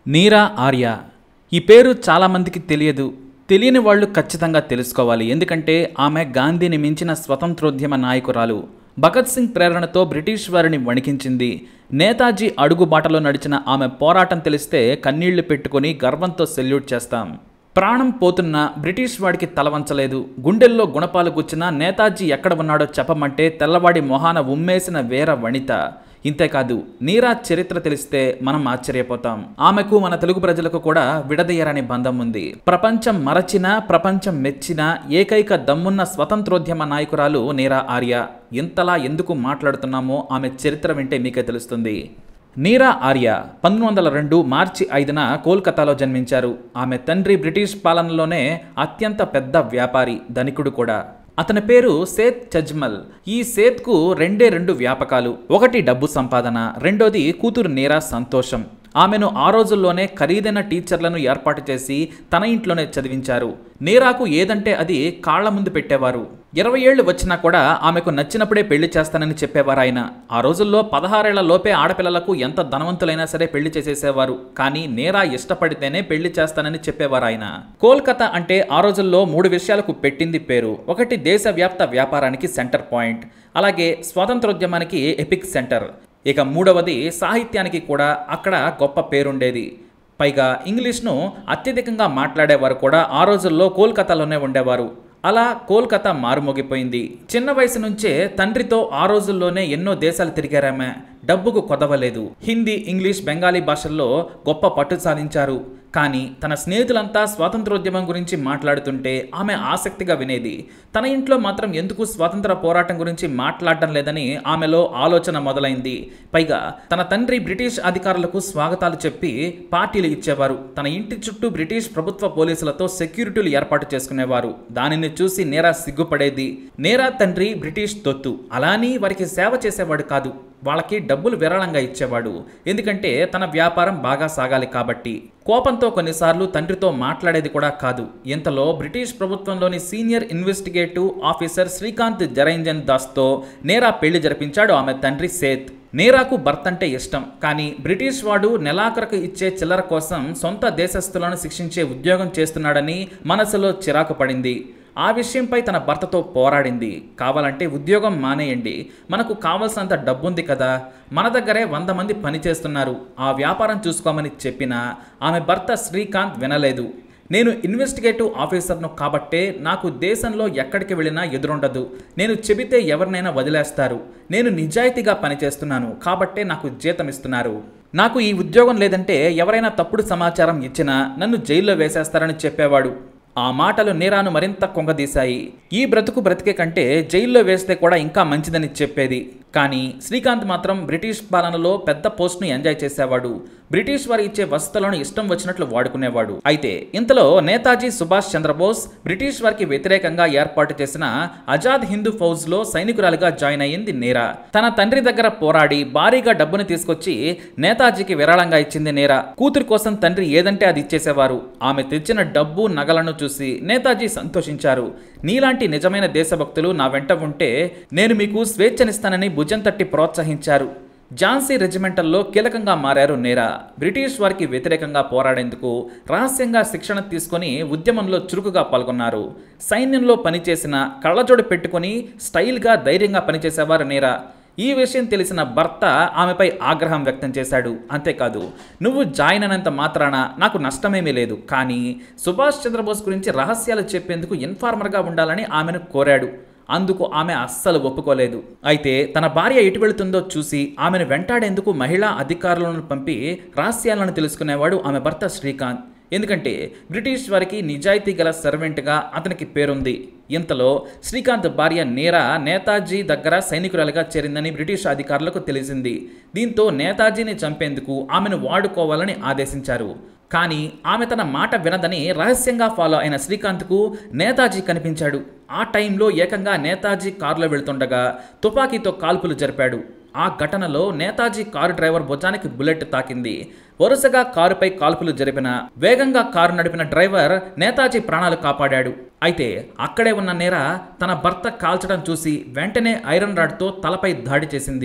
నీరా ఆర్య ఈ పేరు చాలామందికి తెలియదు తెలియని వాళ్ళు ఖచ్చితంగా తెలుసుకోవాలి ఎందుకంటే ఆమె గాంధీని మించిన స్వతంత్రోద్యమ నాయకురాలు భగత్ సింగ్ ప్రేరణతో బ్రిటిష్ వారిని వణికించింది నేతాజీ అడుగుబాటలో నడిచిన ఆమె పోరాటం తెలిస్తే కన్నీళ్లు పెట్టుకొని గర్వంతో సెల్యూట్ చేస్తాం ప్రాణం పోతున్నా బ్రిటిష్ వాడికి తలవంచలేదు గుండెల్లో గుణపాలు గుచ్చినా నేతాజీ ఎక్కడ ఉన్నాడో చెప్పమంటే తెల్లవాడి మొహాన ఉమ్మేసిన వేర వనిత ఇంతేకాదు నీరా చరిత్ర తెలిస్తే మనం ఆశ్చర్యపోతాం ఆమెకు మన తెలుగు ప్రజలకు కూడా విడదీయరని బంధం ఉంది ప్రపంచం మరచిన ప్రపంచం మెచ్చిన ఏకైక దమ్మున్న స్వతంత్రోద్యమ నాయకురాలు నీరా ఆర్య ఇంతలా ఎందుకు మాట్లాడుతున్నామో ఆమె చరిత్ర వింటే మీకే తెలుస్తుంది నీరా ఆర్య పంతొమ్మిది వందల రెండు మార్చి ఐదున కోల్కతాలో జన్మించారు ఆమె తండ్రి బ్రిటిష్ పాలనలోనే అత్యంత పెద్ద వ్యాపారి ధనికుడు కూడా అతని పేరు సేత్ చజ్మల్ ఈ సేత్కు రెండే రెండు వ్యాపకాలు ఒకటి డబ్బు సంపాదన రెండోది కూతురు నీరా సంతోషం ఆమెను ఆ రోజుల్లోనే ఖరీదైన టీచర్లను ఏర్పాటు చేసి తన ఇంట్లోనే చదివించారు నీరాకు ఏదంటే అది కాళ్ల ముందు పెట్టేవారు ఇరవై ఏళ్ళు వచ్చినా కూడా ఆమెకు నచ్చినప్పుడే పెళ్లి చేస్తానని చెప్పేవారు ఆయన ఆ రోజుల్లో పదహారేళ్ల లోపే ఆడపిల్లలకు ఎంత ధనవంతులైనా సరే పెళ్లి చేసేసేవారు కానీ నేరా ఇష్టపడితేనే పెళ్లి చేస్తానని చెప్పేవారు ఆయన కోల్కతా అంటే ఆ రోజుల్లో మూడు విషయాలకు పెట్టింది పేరు ఒకటి దేశవ్యాప్త వ్యాపారానికి సెంటర్ పాయింట్ అలాగే స్వాతంత్రోద్యమానికి ఎపిక్ సెంటర్ ఇక మూడవది సాహిత్యానికి కూడా అక్కడ గొప్ప పేరుండేది పైగా ఇంగ్లీష్ను అత్యధికంగా మాట్లాడేవారు కూడా ఆ రోజుల్లో కోల్కతాలోనే ఉండేవారు అలా కోల్కతా మారుమోగిపోయింది చిన్న వయసు నుంచే తండ్రితో ఆ రోజుల్లోనే ఎన్నో దేశాలు తిరిగారామె డబ్బుకు కొదవలేదు హిందీ ఇంగ్లీష్ బెంగాలీ భాషల్లో గొప్ప పట్టు సాధించారు కానీ తన స్నేహితులంతా స్వాతంత్రోద్యమం గురించి మాట్లాడుతుంటే ఆమె ఆసక్తిగా వినేది తన ఇంట్లో మాత్రం ఎందుకు స్వాతంత్ర పోరాటం గురించి మాట్లాడటం లేదని ఆమెలో ఆలోచన మొదలైంది పైగా తన తండ్రి బ్రిటిష్ అధికారులకు స్వాగతాలు చెప్పి పార్టీలు ఇచ్చేవారు తన ఇంటి చుట్టూ బ్రిటిష్ ప్రభుత్వ పోలీసులతో సెక్యూరిటీలు ఏర్పాటు చేసుకునేవారు దానిని చూసి నేరా సిగ్గుపడేది నేరా తండ్రి బ్రిటిష్ తొత్తు అలాని వారికి సేవ చేసేవాడు కాదు వాళ్ళకి డబ్బులు విరాళంగా ఇచ్చేవాడు ఎందుకంటే తన వ్యాపారం బాగా సాగాలి కాబట్టి కోపంతో కొన్నిసార్లు తండ్రితో మాట్లాడేది కూడా కాదు ఇంతలో బ్రిటిష్ ప్రభుత్వంలోని senior investigative officer Srikant Jairanjan దాస్తో నేరా పెళ్లి జరిపించాడు ఆమె తండ్రి సేత్ నేరాకు భర్త అంటే ఇష్టం కానీ బ్రిటిష్ వాడు నెలాఖరకు ఇచ్చే చిల్లర కోసం సొంత దేశస్థులను శిక్షించే ఉద్యోగం చేస్తున్నాడని మనసులో చిరాకు పడింది ఆ విషయంపై తన భర్తతో పోరాడింది కావాలంటే ఉద్యోగం మానేయండి మనకు కావలసినంత డబ్బుంది కదా మన దగ్గరే వంద మంది పనిచేస్తున్నారు ఆ వ్యాపారం చూసుకోమని చెప్పినా ఆమె భర్త శ్రీకాంత్ వినలేదు నేను ఇన్వెస్టిగేటివ్ ఆఫీసర్ను కాబట్టే నాకు దేశంలో ఎక్కడికి వెళ్ళినా ఎదురుండదు నేను చెబితే ఎవరినైనా వదిలేస్తారు నేను నిజాయితీగా పనిచేస్తున్నాను కాబట్టే నాకు జీతం ఇస్తున్నారు నాకు ఈ ఉద్యోగం లేదంటే ఎవరైనా తప్పుడు సమాచారం ఇచ్చినా నన్ను జైల్లో వేసేస్తారని చెప్పేవాడు ఆ మాటలు నీరాను మరింత కొంగదీశాయి ఈ బ్రతుకు బ్రతికే కంటే జైల్లో వేస్తే కూడా ఇంకా మంచిదని చెప్పేది కానీ శ్రీకాంత్ మాత్రం బ్రిటిష్ పాలనలో పెద్ద పోస్ట్ను ఎంజాయ్ చేసేవాడు బ్రిటిష్ వారు ఇచ్చే వసతులను ఇష్టం వచ్చినట్లు వాడుకునేవాడు అయితే ఇంతలో నేతాజీ సుభాష్ చంద్రబోస్ బ్రిటిష్ వారికి వ్యతిరేకంగా ఏర్పాటు చేసిన ఆజాద్ హిందూ ఫౌజ్లో సైనికురాలిగా జాయిన్ అయ్యింది నేరా తన తండ్రి దగ్గర పోరాడి భారీగా డబ్బును తీసుకొచ్చి నేతాజీకి విరాళంగా ఇచ్చింది నేరా కూతురు కోసం తండ్రి ఏదంటే అది ఇచ్చేసేవారు ఆమె తెచ్చిన డబ్బు నగలను చూసి నేతాజీ సంతోషించారు నీలాంటి నిజమైన దేశభక్తులు నా వెంట ఉంటే నేను మీకు స్వేచ్ఛనిస్తానని భుజం తట్టి ప్రోత్సహించారు ఝాన్సీ రెజిమెంటల్లో కీలకంగా మారారు నేరా బ్రిటిష్ వారికి వ్యతిరేకంగా పోరాడేందుకు రహస్యంగా శిక్షణ తీసుకొని ఉద్యమంలో చురుకుగా పాల్గొన్నారు సైన్యంలో పనిచేసిన కళ్ళజోడు పెట్టుకొని స్టైల్గా ధైర్యంగా పనిచేసేవారు నేరా ఈ విషయం తెలిసిన భర్త ఆమెపై ఆగ్రహం వ్యక్తం చేశాడు అంతేకాదు నువ్వు జాయిన్ అయినంత మాత్రాన నాకు నష్టమేమీ లేదు కానీ సుభాష్ చంద్రబోస్ గురించి రహస్యాలు చెప్పేందుకు ఇన్ఫార్మర్గా ఉండాలని ఆమెను కోరాడు అందుకు ఆమె అస్సలు ఒప్పుకోలేదు అయితే తన భార్య ఎటు వెళుతుందో చూసి ఆమెను వెంటాడేందుకు మహిళా అధికారులను పంపి రహస్యాలను తెలుసుకునేవాడు ఆమె భర్త శ్రీకాంత్ ఎందుకంటే బ్రిటిష్ వారికి నిజాయితీ గల సర్వెంట్గా అతనికి పేరుంది ఇంతలో శ్రీకాంత్ భార్య నీరా నేతాజీ దగ్గర సైనికురాలిగా చేరిందని బ్రిటిష్ అధికారులకు తెలిసింది దీంతో నేతాజీని చంపేందుకు ఆమెను వాడుకోవాలని ఆదేశించారు కానీ ఆమె తన మాట వినదని రహస్యంగా ఫాలో అయిన శ్రీకాంత్కు నేతాజీ కనిపించాడు ఆ టైంలో ఏకంగా నేతాజీ కారులో వెళ్తుండగా తుపాకీతో కాల్పులు జరిపాడు ఆ ఘటనలో నేతాజీ కారు డ్రైవర్ భుజానికి బుల్లెట్ తాకింది వరుసగా కారుపై కాల్పులు జరిపిన వేగంగా కారు నడిపిన డ్రైవర్ నేతాజీ ప్రాణాలు కాపాడాడు అయితే అక్కడే ఉన్న నేర తన భర్త కాల్చడం చూసి వెంటనే ఐరన్ రాడ్తో తలపై దాడి చేసింది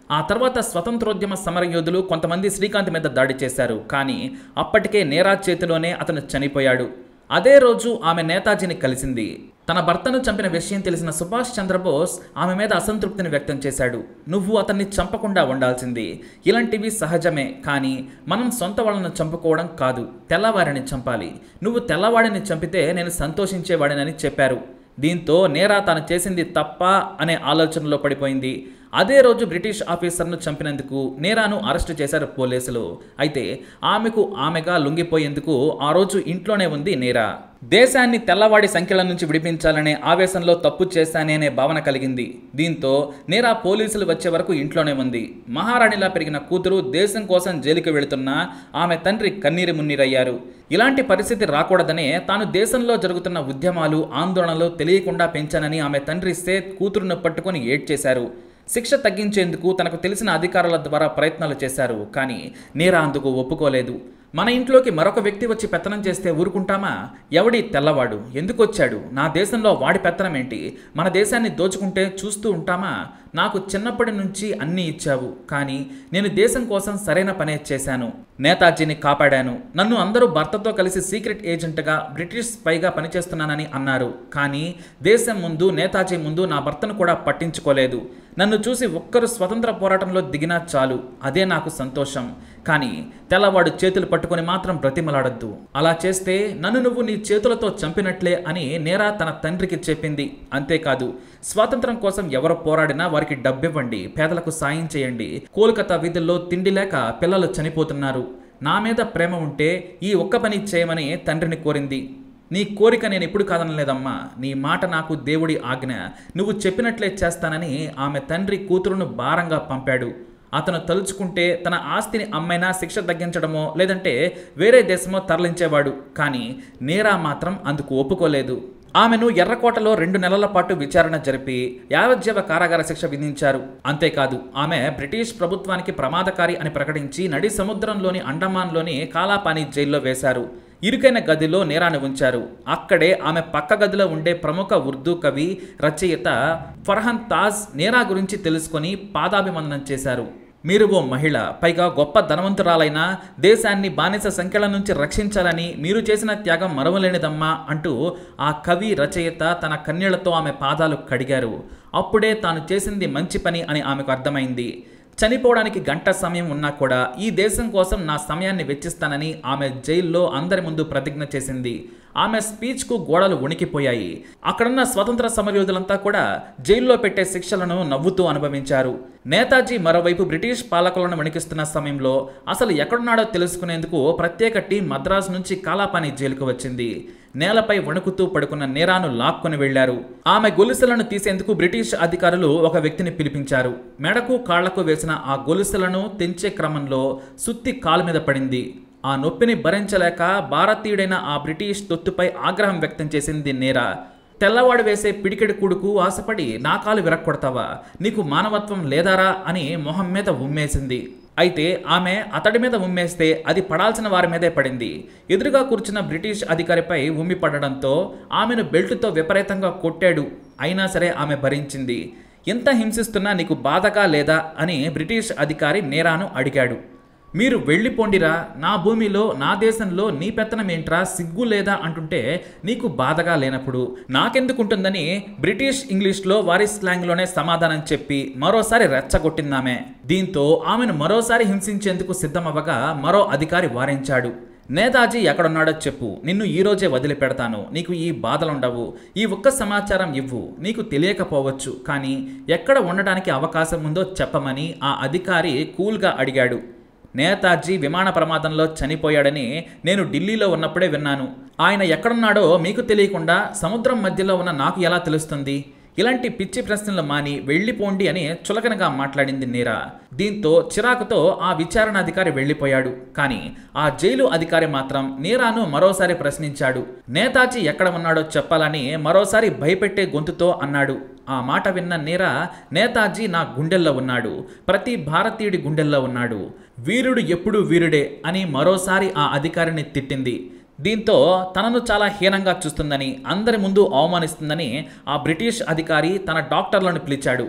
ఆ తర్వాత స్వతంత్రోద్యమ సమరయోధులు కొంతమంది శ్రీకాంత్ మీద దాడి చేశారు కానీ అప్పటికే నేరా చేతిలోనే అతను చనిపోయాడు అదే రోజు ఆమె నేతాజీని కలిసింది తన భర్తను చంపిన విషయం తెలిసిన సుభాష్ చంద్రబోస్ ఆమె మీద అసంతృప్తిని వ్యక్తం చేశాడు నువ్వు అతన్ని చంపకుండా ఉండాల్సింది ఇలాంటివి సహజమే కానీ మనం సొంత వాళ్ళను చంపుకోవడం కాదు తెల్లవారిని చంపాలి నువ్వు తెల్లవాడిని చంపితే నేను సంతోషించేవాడినని చెప్పారు దీంతో నేరా తాను చేసింది తప్ప అనే ఆలోచనలో పడిపోయింది అదే రోజు బ్రిటిష్ ఆఫీసర్ను చంపినందుకు నేరాను అరెస్టు చేశారు పోలీసులు అయితే ఆమెకు ఆమెగా లొంగిపోయేందుకు ఆ రోజు ఇంట్లోనే ఉంది నేరా దేశాన్ని తెల్లవాడి సంఖ్యల నుంచి విడిపించాలనే ఆవేశంలో తప్పు చేశానే అనే భావన కలిగింది దీంతో నేరా పోలీసులు వచ్చే వరకు ఇంట్లోనే ఉంది మహారాణిలా పెరిగిన కూతురు దేశం కోసం జైలుకి వెళుతున్నా ఆమె తండ్రి కన్నీరు మున్నీరయ్యారు ఇలాంటి పరిస్థితి రాకూడదనే తాను దేశంలో జరుగుతున్న ఉద్యమాలు ఆందోళనలు తెలియకుండా పెంచానని ఆమె తండ్రి సేత్ కూతురును పట్టుకొని ఏడ్చేశారు శిక్ష తగ్గించేందుకు తనకు తెలిసిన అధికారుల ద్వారా ప్రయత్నాలు చేశారు కానీ నేరా అందుకు ఒప్పుకోలేదు మన ఇంట్లోకి మరొక వ్యక్తి వచ్చి పెత్తనం చేస్తే ఊరుకుంటామా ఎవడి తెల్లవాడు ఎందుకు వచ్చాడు నా దేశంలో వాడి పెత్తనం ఏంటి మన దేశాన్ని దోచుకుంటే చూస్తూ ఉంటామా నాకు చిన్నప్పటి నుంచి అన్నీ ఇచ్చావు కానీ నేను దేశం కోసం సరైన పనే చేశాను నేతాజీని కాపాడాను నన్ను అందరూ భర్తతో కలిసి సీక్రెట్ ఏజెంట్గా బ్రిటిష్ స్పైగా పనిచేస్తున్నానని అన్నారు కానీ దేశం ముందు నేతాజీ ముందు నా భర్తను కూడా పట్టించుకోలేదు నన్ను చూసి ఒక్కరు స్వతంత్ర పోరాటంలో దిగినా చాలు అదే నాకు సంతోషం కానీ తెల్లవాడు చేతులు పట్టుకొని మాత్రం బ్రతిమలాడద్దు అలా చేస్తే నన్ను నువ్వు నీ చేతులతో చంపినట్లే అని నేరా తన తండ్రికి చెప్పింది అంతేకాదు స్వాతంత్రం కోసం ఎవరు పోరాడినా వారికి డబ్బివ్వండి పేదలకు సాయం చేయండి కోల్కతా వీధుల్లో తిండి లేక పిల్లలు చనిపోతున్నారు నా మీద ప్రేమ ఉంటే ఈ ఒక్క పని చేయమని తండ్రిని కోరింది నీ కోరిక నేను ఎప్పుడు కాదనలేదమ్మా నీ మాట నాకు దేవుడి ఆజ్ఞ నువ్వు చెప్పినట్లే చేస్తానని ఆమె తండ్రి కూతురును భారంగా పంపాడు అతను తలుచుకుంటే తన ఆస్తిని అమ్మైనా శిక్ష తగ్గించడమో లేదంటే వేరే దేశమో తరలించేవాడు కానీ నేరా మాత్రం అందుకు ఒప్పుకోలేదు ఆమెను ఎర్రకోటలో రెండు నెలల పాటు విచారణ జరిపి యావజ్జీవ కారాగార శిక్ష విధించారు అంతేకాదు ఆమె బ్రిటిష్ ప్రభుత్వానికి ప్రమాదకారి అని ప్రకటించి నడి సముద్రంలోని అండమాన్లోని కాలాపాని జైల్లో వేశారు ఇరుకైన గదిలో నేరాన్ని ఉంచారు అక్కడే ఆమె పక్క గదిలో ఉండే ప్రముఖ ఉర్దూ కవి రచయిత ఫర్హన్ తాజ్ నేరా గురించి తెలుసుకొని పాదాభివందనం చేశారు మీరు ఓ మహిళ పైగా గొప్ప ధనవంతురాలైన దేశాన్ని బానిస సంఖ్యల నుంచి రక్షించాలని మీరు చేసిన త్యాగం మరవలేనిదమ్మా అంటూ ఆ కవి రచయిత తన కన్యలతో ఆమె పాదాలు కడిగారు అప్పుడే తాను చేసింది మంచి పని అని ఆమెకు అర్థమైంది చనిపోవడానికి గంట సమయం ఉన్నా కూడా ఈ దేశం కోసం నా సమయాన్ని వెచ్చిస్తానని ఆమె జైల్లో అందరి ముందు ప్రతిజ్ఞ చేసింది ఆమె స్పీచ్కు గోడలు ఉణికిపోయాయి అక్కడున్న స్వతంత్ర సమరయోధులంతా కూడా జైల్లో పెట్టే శిక్షలను నవ్వుతూ అనుభవించారు నేతాజీ మరోవైపు బ్రిటిష్ పాలకులను వణికిస్తున్న సమయంలో అసలు ఎక్కడున్నాడో తెలుసుకునేందుకు ప్రత్యేక టీం మద్రాసు నుంచి కాలాపాని జైలుకు వచ్చింది నేలపై వణుకుతూ పడుకున్న నేరాను లాక్కొని వెళ్లారు ఆమె గొలుసులను తీసేందుకు బ్రిటిష్ అధికారులు ఒక వ్యక్తిని పిలిపించారు మెడకు కాళ్లకు వేసిన ఆ గొలుసులను తెంచే క్రమంలో సుత్తి కాలు మీద పడింది ఆ నొప్పిని భరించలేక భారతీయుడైన ఆ బ్రిటిష్ తొత్తుపై ఆగ్రహం వ్యక్తం చేసింది నేరా తెల్లవాడు వేసే పిడికెడి కూడుకు ఆశపడి నా కాలు విరక్కొడతావా నీకు మానవత్వం లేదారా అని మొహం మీద ఉమ్మేసింది అయితే ఆమె అతడి మీద ఉమ్మేస్తే అది పడాల్సిన వారి మీదే పడింది ఎదురుగా కూర్చున్న బ్రిటిష్ అధికారిపై ఉమ్మి పడడంతో ఆమెను బెల్టుతో విపరీతంగా కొట్టాడు అయినా సరే ఆమె భరించింది ఎంత హింసిస్తున్నా నీకు బాధగా లేదా అని బ్రిటిష్ అధికారి నేరాను అడిగాడు మీరు వెళ్ళిపోండిరా నా భూమిలో నా దేశంలో నీ పెత్తనం ఏంట్రా సిగ్గు లేదా అంటుంటే నీకు బాధగా లేనప్పుడు నాకెందుకుంటుందని బ్రిటిష్ ఇంగ్లీష్లో వారి స్లాంగ్లోనే సమాధానం చెప్పి మరోసారి రెచ్చగొట్టిందామె దీంతో ఆమెను మరోసారి హింసించేందుకు సిద్ధమవ్వగా మరో అధికారి వారించాడు నేతాజీ ఎక్కడున్నాడో చెప్పు నిన్ను ఈ రోజే వదిలిపెడతాను నీకు ఈ బాధలుండవు ఈ ఒక్క సమాచారం ఇవ్వు నీకు తెలియకపోవచ్చు కానీ ఎక్కడ ఉండడానికి అవకాశం ఉందో చెప్పమని ఆ అధికారి కూల్గా అడిగాడు నేతాజీ విమాన ప్రమాదంలో చనిపోయాడని నేను ఢిల్లీలో ఉన్నప్పుడే విన్నాను ఆయన ఎక్కడున్నాడో మీకు తెలియకుండా సముద్రం మధ్యలో ఉన్న నాకు ఎలా తెలుస్తుంది ఇలాంటి పిచ్చి ప్రశ్నలు మాని వెళ్ళిపోండి అని చులకనగా మాట్లాడింది నీరా దీంతో చిరాకుతో ఆ విచారణాధికారి వెళ్ళిపోయాడు కానీ ఆ జైలు అధికారి మాత్రం నీరాను మరోసారి ప్రశ్నించాడు నేతాజీ ఎక్కడ ఉన్నాడో చెప్పాలని మరోసారి భయపెట్టే గొంతుతో అన్నాడు ఆ మాట విన్న నీరా నేతాజీ నా గుండెల్లో ఉన్నాడు ప్రతి భారతీయుడి గుండెల్లో ఉన్నాడు వీరుడు ఎప్పుడూ వీరుడే అని మరోసారి ఆ అధికారిని తిట్టింది దీంతో తనను చాలా హీనంగా చూస్తుందని అందరి ముందు అవమానిస్తుందని ఆ బ్రిటిష్ అధికారి తన డాక్టర్లను పిలిచాడు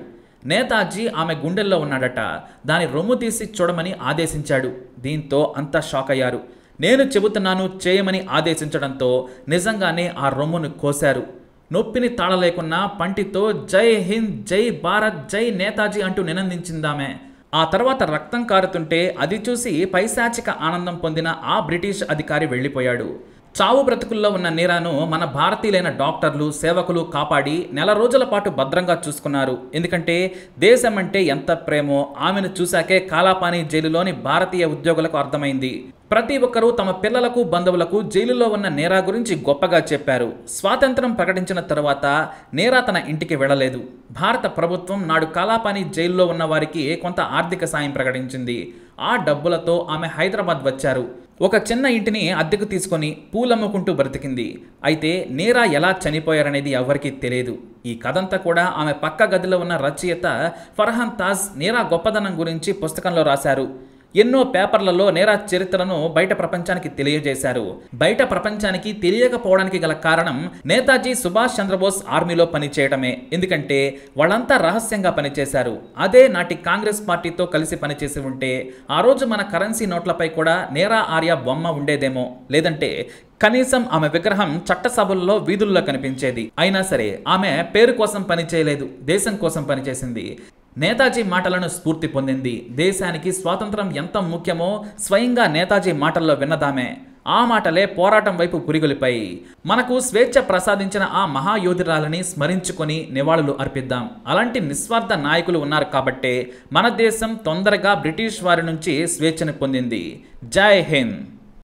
నేతాజీ ఆమె గుండెల్లో ఉన్నాడట దాని రొమ్ము తీసి చూడమని ఆదేశించాడు దీంతో అంతా షాక్ అయ్యారు నేను చెబుతున్నాను చేయమని ఆదేశించడంతో నిజంగానే ఆ రొమ్మును కోశారు నొప్పిని తాళలేకున్నా పంటితో జై హింద్ జై భారత్ జై నేతాజీ అంటూ నినందించిందామె ఆ తర్వాత రక్తం కారుతుంటే అది చూసి పైశాచిక ఆనందం పొందిన ఆ బ్రిటిష్ అధికారి వెళ్ళిపోయాడు చావు బ్రతుకుల్లో ఉన్న నీరాను మన భారతీయులైన డాక్టర్లు సేవకులు కాపాడి నెల రోజుల పాటు భద్రంగా చూసుకున్నారు ఎందుకంటే దేశం అంటే ఎంత ప్రేమో ఆమెను చూశాకే కాలాపాని జైలులోని భారతీయ ఉద్యోగులకు అర్థమైంది ప్రతి ఒక్కరూ తమ పిల్లలకు బంధువులకు జైలులో ఉన్న నేరా గురించి గొప్పగా చెప్పారు స్వాతంత్రం ప్రకటించిన తరువాత నేరా తన ఇంటికి వెళ్ళలేదు భారత ప్రభుత్వం నాడు కాలాపాని జైల్లో ఉన్న వారికి కొంత ఆర్థిక సాయం ప్రకటించింది ఆ డబ్బులతో ఆమె హైదరాబాద్ వచ్చారు ఒక చిన్న ఇంటిని అద్దెకు తీసుకొని పూలమ్ముకుంటూ బ్రతికింది అయితే నేరా ఎలా చనిపోయారనేది ఎవరికీ తెలియదు ఈ కథంతా కూడా ఆమె పక్క గదిలో ఉన్న రచయిత ఫర్హాన్ తాజ్ నేరా గొప్పదనం గురించి పుస్తకంలో రాశారు ఎన్నో పేపర్లలో నేరా చరిత్రను బయట ప్రపంచానికి తెలియజేశారు బయట ప్రపంచానికి తెలియకపోవడానికి గల కారణం నేతాజీ సుభాష్ చంద్రబోస్ ఆర్మీలో పనిచేయడమే ఎందుకంటే వాళ్ళంతా రహస్యంగా పనిచేశారు అదే నాటి కాంగ్రెస్ పార్టీతో కలిసి పనిచేసి ఉంటే ఆ రోజు మన కరెన్సీ నోట్లపై కూడా నేరా ఆర్య బొమ్మ ఉండేదేమో లేదంటే కనీసం ఆమె విగ్రహం చట్టసభల్లో వీధుల్లో కనిపించేది అయినా సరే ఆమె పేరు కోసం పనిచేయలేదు దేశం కోసం పనిచేసింది నేతాజీ మాటలను స్ఫూర్తి పొందింది దేశానికి స్వాతంత్రం ఎంత ముఖ్యమో స్వయంగా నేతాజీ మాటల్లో విన్నదామే ఆ మాటలే పోరాటం వైపు పురిగొలిపాయి మనకు స్వేచ్ఛ ప్రసాదించిన ఆ మహాయోధురాలని స్మరించుకొని నివాళులు అర్పిద్దాం అలాంటి నిస్వార్థ నాయకులు ఉన్నారు కాబట్టే మన దేశం తొందరగా బ్రిటిష్ వారి నుంచి స్వేచ్ఛను పొందింది జై హింద్